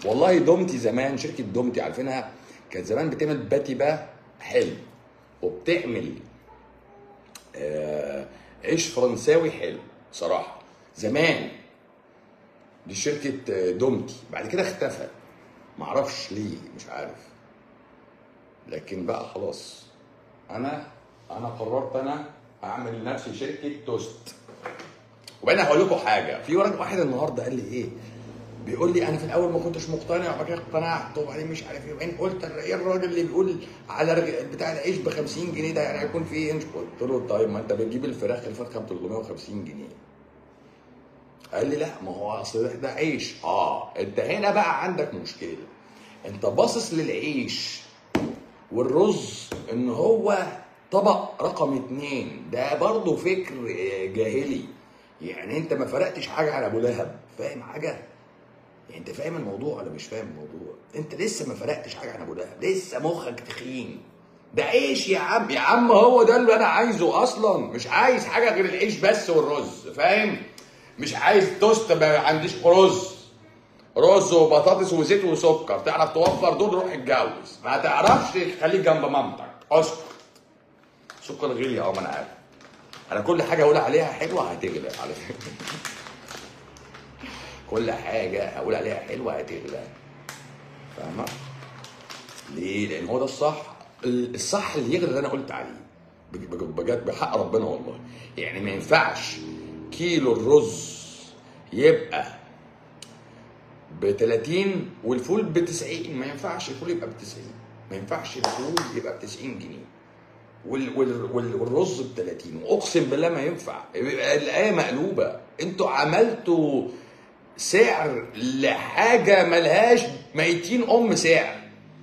والله دومتي زمان شركه دومتي عارفينها كانت زمان بتعمل باتيبا حلو وبتعمل آه عيش فرنساوي حلو صراحه زمان دي شركه آه، دومتي بعد كده اختفى معرفش ليه مش عارف لكن بقى خلاص انا انا قررت انا اعمل لنفسي شركه توست وبعدين هقول لكم حاجه في راجل واحد النهارده قال لي ايه بيقول لي انا في الاول ما كنتش مقتنع وبعد كده اقتنعت وبعدين مش عارف ايه وبعدين قلت ايه الراجل اللي بيقول على رج- بتاع العيش ب 50 جنيه ده يعني هيكون في ايه قلت له طيب ما انت بتجيب الفراخ الفرخه ب 350 جنيه قال لي لا ما هو اصل ده عيش اه انت هنا بقى عندك مشكله انت باصص للعيش والرز ان هو طبق رقم اتنين ده برضه فكر آه، جاهلي يعني انت ما فرقتش حاجه على ابو لهب فاهم حاجه يعني انت فاهم الموضوع ولا مش فاهم الموضوع انت لسه ما فرقتش حاجه عن ابو لهب لسه مخك تخين ده عيش يا عم يا عم هو ده اللي انا عايزه اصلا مش عايز حاجه غير العيش بس والرز فاهم مش عايز توست ما عنديش رز رز وبطاطس وزيت وسكر تعرف توفر دول روح اتجوز ما تعرفش خليك جنب مامتك اسكت سكر غالي اه ما انا عارف انا كل حاجه اقول عليها حلوه هتغلى على فكره كل حاجه اقول عليها حلوه هتغلى فاهمه ليه لان هو ده الصح الصح اللي يغلى اللي انا قلت عليه بج- بج- بجد بحق ربنا والله يعني ما ينفعش كيلو الرز يبقى ب 30 والفول ب 90 ما ينفعش الفول يبقى ب 90 ما ينفعش الفول يبقى ب 90 جنيه وال وال وال والرز ب 30 واقسم بالله ما ينفع يبقى الايه مقلوبه انتوا عملتوا سعر لحاجه ملهاش ميتين ام سعر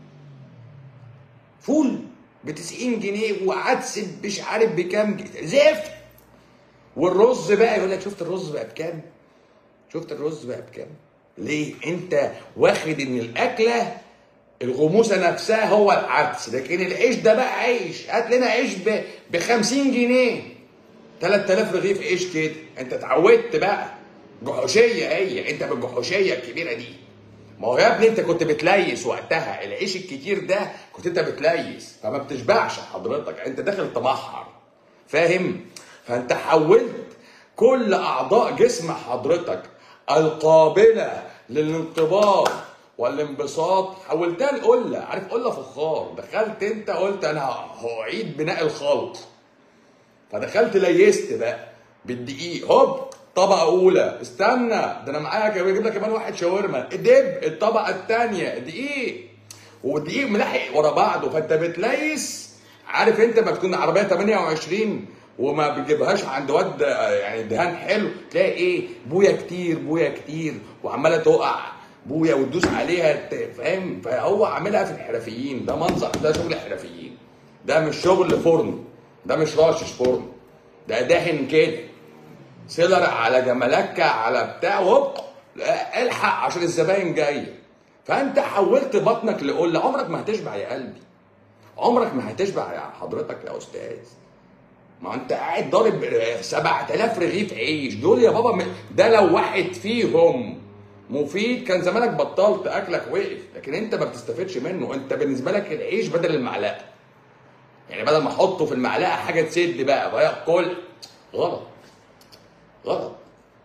فول ب 90 جنيه وعدس مش عارف بكام جنيه. زفت والرز بقى يقول لك شفت الرز بقى بكام شفت الرز بقى بكام ليه انت واخد ان الاكله الغموسه نفسها هو العدس لكن العيش ده بقى عيش هات لنا عيش ب 50 جنيه 3000 رغيف عيش كده انت اتعودت بقى جحوشيه هي انت بالجحوشيه الكبيره دي ما هو يا ابني انت كنت بتليس وقتها العيش الكتير ده كنت انت بتليس فما بتشبعش حضرتك انت داخل تمحر فاهم فانت حولت كل اعضاء جسم حضرتك القابله للانقباض والانبساط حولتها لقله عارف قله فخار دخلت انت قلت انا هعيد بناء الخلق فدخلت ليست بقى بالدقيق هوب طبقه اولى استنى ده انا معايا كمان اجيب لك كمان واحد شاورما دب الطبقه الثانيه دقيق والدقيق ملاحق ورا بعضه فانت بتليس عارف انت ما تكون عربيه 28 وما بتجيبهاش عند واد يعني دهان حلو تلاقي ايه بويا كتير بويا كتير وعماله تقع بويا وتدوس عليها ت- فاهم فهو عاملها في الحرفيين ده منظر ده شغل حرفيين ده مش شغل فرن ده مش راشش فرن ده دهن كده سيلر على جملكه على بتاع هوب لا، الحق عشان الزباين جايه فانت حولت بطنك لقله عمرك ما هتشبع يا قلبي عمرك ما هتشبع يا حضرتك يا استاذ ما انت قاعد ضارب 7000 رغيف عيش دول يا بابا م- ده لو واحد فيهم مفيد كان زمانك بطلت اكلك وقف لكن انت ما بتستفدش منه انت بالنسبه لك العيش بدل المعلقه يعني بدل ما احطه في المعلقه حاجه تسد بقى بقى كل غلط غلط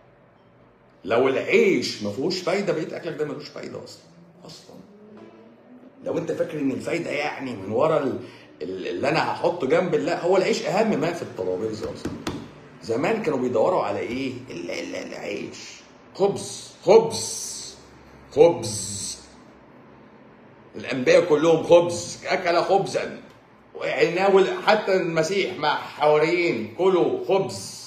لو العيش ما فيهوش فايده بقيت اكلك ده ملوش فايده اصلا اصلا لو انت فاكر ان الفايده يعني من ورا ال- ال- اللي انا هحطه جنب لا هو العيش اهم ما في الترابيزه اصلا زمان كانوا بيدوروا على ايه ال- ال- العيش خبز خبز خبز الانبياء كلهم خبز اكل خبزا ويناول حتى المسيح مع حواريين كلوا خبز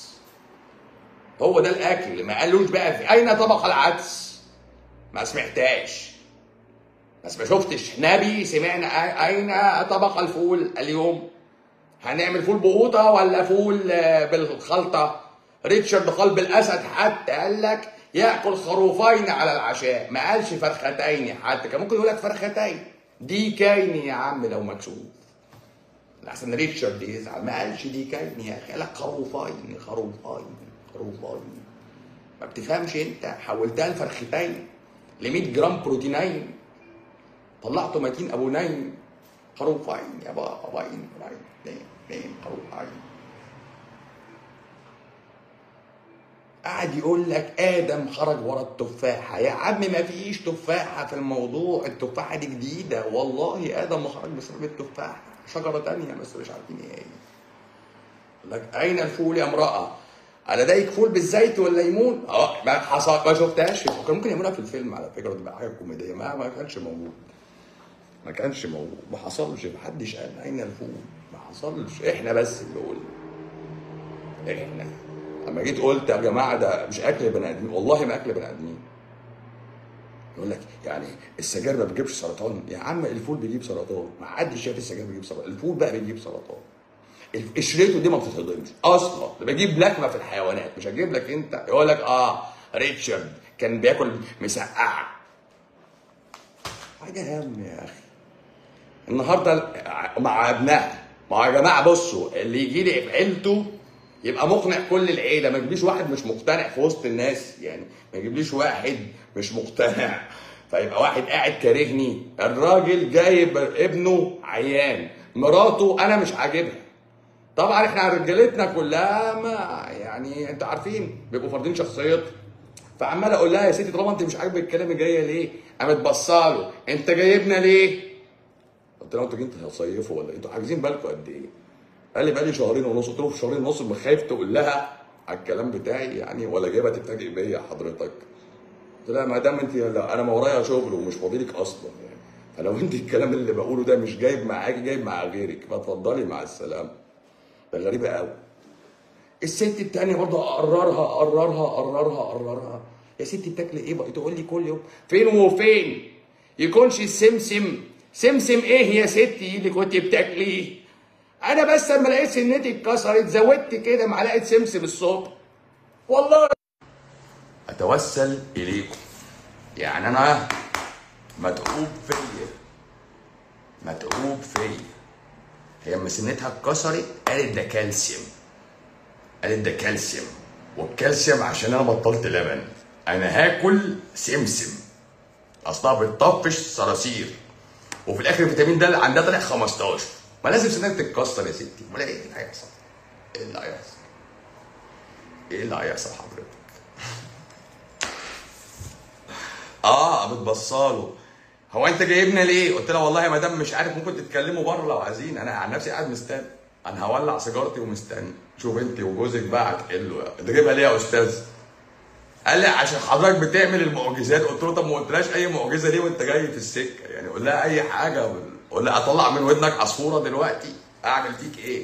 هو ده الاكل ما قالوش بقى في اين طبق العدس ما سمعتهاش بس ما شفتش نبي سمعنا أ- اين طبق الفول اليوم هنعمل فول بقوطه ولا فول آه، بالخلطه ريتشارد قلب الاسد حتى قال لك ياكل خروفين على العشاء ما قالش فرختين حتى كان ممكن يقول لك فرختين دي كاين يا عم لو مكسوف احسن ريتشارد يزعل ما قالش دي كاين يا اخي قال لك خروفين خروفين خروفين ما بتفهمش انت حولتها لفرختين ل 100 جرام بروتينين طلعته متين ابو نايم خروفين يا بابا باين باين نايم نايم خروفين قاعد يقول لك ادم خرج ورا التفاحه يا عم ما فيش تفاحه في الموضوع التفاحه دي جديده والله ادم ما خرج بسبب التفاحه شجره تانية بس مش عارفين ايه هي يقول لك اين الفول يا امراه لديك فول بالزيت والليمون اه ما حصل ما شفتهاش كان ممكن يعملوها في الفيلم على فكره تبقى حاجه كوميديه ما ما كانش موجود ما كانش موجود ما حصلش محدش قال اين الفول ما حصلش احنا بس اللي قلنا احنا لما جيت قلت يا جماعه ده مش اكل بني ادمين والله ما اكل بني ادمين يقول لك يعني السجاير ما بتجيبش سرطان يا عم الفول بيجيب سرطان ما حدش شايف السجاير بيجيب سرطان الفول بقى بيجيب سرطان الف- قشرته دي ما بتتهضمش اصلا ده بجيب لكمه في الحيوانات مش هجيب لك انت يقول لك اه ريتشارد كان بياكل مسقعه حاجه هم يا اخي النهارده مع ابنائها ما هو يا جماعه بصوا اللي يجي لي في عيلته يبقى مقنع كل العيله ما يجيبليش واحد مش مقتنع في وسط الناس يعني ما يجيبليش واحد مش مقتنع فيبقى واحد قاعد كارهني الراجل جايب ابنه عيان مراته انا مش عاجبها طبعا احنا رجالتنا كلها ما يعني انتوا عارفين بيبقوا فارضين شخصيتهم فعمال اقول لها يا ستي طالما انت مش عاجبك الكلام جايه ليه؟ قامت بصاله انت جايبنا ليه؟ قلت لها انتوا انت هتصيفوا ولا إيه؟ انتوا عايزين بالكم قد ايه؟ قال لي بقالي شهرين ونص قلت له في شهرين ونص ما خايف تقول لها على الكلام بتاعي يعني ولا جايبه تتفاجئ بيا حضرتك؟ قلت لها ما دام انت لا انا ما ورايا شغل ومش فاضيلك اصلا يعني فلو انت الكلام اللي بقوله ده مش جايب معاكي جايب مع غيرك فاتفضلي مع السلامه ده غريبه قوي الست التانية برضه اقررها اقررها اقررها اقررها يا ستي بتاكلي ايه بقى تقول لي كل يوم فين وفين يكونش السمسم سمسم ايه يا ستي اللي كنت بتاكليه انا بس لما لقيت سنتي اتكسرت زودت كده معلقه سمسم الصبح والله اتوسل اليكم يعني انا متعوب فيا متعوب فيا هي لما سنتها اتكسرت قالت ده كالسيوم قالت ده كالسيوم والكالسيوم عشان انا بطلت لبن انا هاكل سمسم اصلها بتطفش صراصير وفي الاخر الفيتامين ده اللي عندها طلع 15 ما لازم سنتك تتكسر يا ستي ولا ايه اللي هيحصل؟ ايه اللي هيحصل؟ ايه اللي هيحصل حضرتك؟ اه بتبصاله هو انت جايبنا ليه؟ قلت لها والله يا مدام مش عارف ممكن تتكلموا بره لو عايزين انا عن نفسي قاعد مستني انا هولع سيجارتي ومستني شوف انت وجوزك بقى هتحلوا انت جايبها ليه يا استاذ؟ قال لي عشان حضرتك بتعمل المعجزات قلت له طب ما قلتلاش اي معجزه ليه وانت جاي في السكه يعني قول لها اي حاجه قول لها اطلع من ودنك عصفوره دلوقتي اعمل فيك ايه؟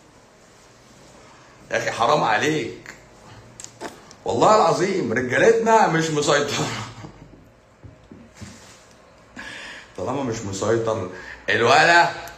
يا اخي حرام عليك والله العظيم رجالتنا مش مسيطره طالما مش مسيطر الولا